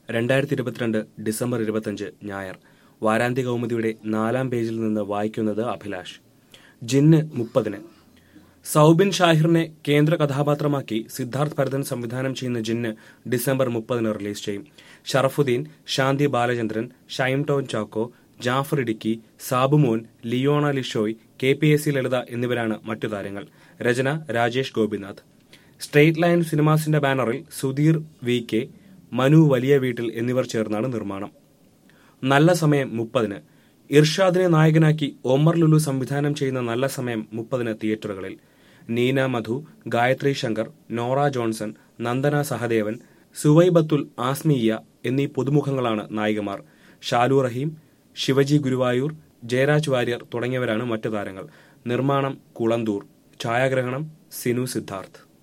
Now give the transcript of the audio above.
രണ്ടായിരത്തി ഇരുപത്തിരണ്ട് ഡിസംബർ ഇരുപത്തഞ്ച് ഞായർ വാരാന്ത്യ കൗമുദിയുടെ നാലാം പേജിൽ നിന്ന് വായിക്കുന്നത് അഭിലാഷ് ജിന്ന് മുപ്പതിന് സൗബിൻ ഷാഹിറിനെ കേന്ദ്ര കഥാപാത്രമാക്കി സിദ്ധാർത്ഥ് ഭരതൻ സംവിധാനം ചെയ്യുന്ന ജിന്ന് ഡിസംബർ മുപ്പതിന് റിലീസ് ചെയ്യും Sharafudheen Shanthi Balachandran Shine Tom Chacko Jaffar Idukki Sabumon Leona Lishoy K P S C Lalitha എന്നിവരാണ് മറ്റു താരങ്ങൾ രചന രാജേഷ് ഗോപിനാഥ് സ്ട്രെയിറ്റ് ലൈൻ സിനിമാസിന്റെ ബാനറിൽ സുധീർ വി കെ മനു വലിയ വീട്ടിൽ എന്നിവർ ചേർന്നാണ് നിർമ്മാണം നല്ല സമയം മുപ്പതിന് ഇർഷാദിനെ നായകനാക്കി ഒമർ ലുലു സംവിധാനം ചെയ്യുന്ന നല്ല സമയം മുപ്പതിന് തിയേറ്ററുകളിൽ നീന മധു ഗായത്രി ശങ്കർ നോറ ജോൺസൺ നന്ദന സഹദേവൻ സുവൈ ബത്തുൽ ആസ്മിയ എന്നീ പുതുമുഖങ്ങളാണ് നായികമാർ ഷാലു റഹീം ശിവജി ഗുരുവായൂർ ജയരാജ് വാര്യർ തുടങ്ങിയവരാണ് മറ്റു താരങ്ങൾ നിർമ്മാണം കുളന്തൂർ ഛായാഗ്രഹണം സിനു സിദ്ധാർത്ഥ്